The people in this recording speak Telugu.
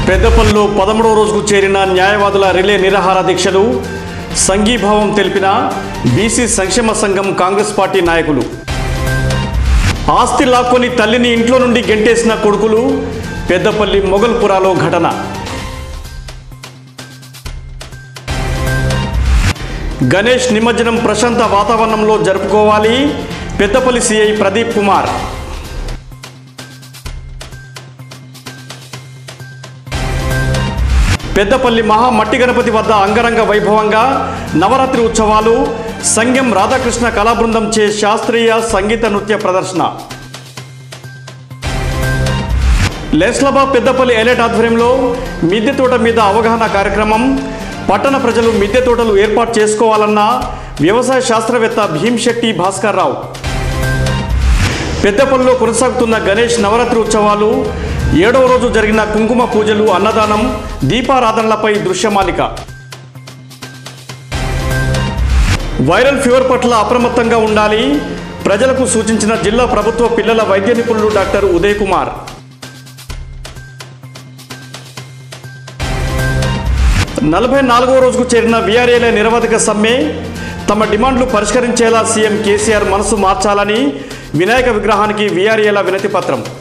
పెద్దపల్లిలో పదమూడవ రోజుకు చేరిన న్యాయవాదుల రిలే నిరాహార దీక్షలు సంఘీభావం తెలిపిన బీసీ సంక్షేమ సంఘం కాంగ్రెస్ పార్టీ నాయకులు ఆస్తి లాక్కొని తల్లిని ఇంట్లో నుండి గెంటేసిన కొడుకులు పెద్దపల్లి మొగల్పురాలో ఘటన గణేష్ నిమజ్జనం ప్రశాంత వాతావరణంలో జరుపుకోవాలి పెద్దపల్లి సిఐ ప్రదీప్ కుమార్ పెద్దపల్లి మహా మట్టి గణపతి వద్ద అంగరంగ వైభవంగా నవరాత్రి ఉత్సవాలు సంగం రాధాకృష్ణ కళాబృందం చే శాస్త్రీయ సంగీత నృత్య ప్రదర్శన లేస్లబా పెద్దపల్లి ఎలైట్ ఆధ్వర్యంలో మిద్దె తోట మీద అవగాహన కార్యక్రమం పట్టణ ప్రజలు మిద్దె తోటలు ఏర్పాటు చేసుకోవాలన్న వ్యవసాయ శాస్త్రవేత్త భీంశెట్టి భాస్కర్ రావు పెద్దపల్లిలో కొనసాగుతున్న గణేష్ నవరాత్రి ఉత్సవాలు ఏడవ రోజు జరిగిన కుంకుమ పూజలు అన్నదానం దీపారాధనలపై దృశ్యమాలిక వైరల్ ఫీవర్ పట్ల అప్రమత్తంగా ఉండాలి ప్రజలకు సూచించిన జిల్లా ప్రభుత్వ పిల్లల వైద్య నిపుణులు డాక్టర్ ఉదయ్ కుమార్ నలభై నాలుగవ రోజుకు చేరిన వీఆర్ఏల నిరవధిక సమ్మె తమ డిమాండ్లు పరిష్కరించేలా సీఎం కేసీఆర్ మనసు మార్చాలని వినాయక విగ్రహానికి వీఆర్ఏల వినతి పత్రం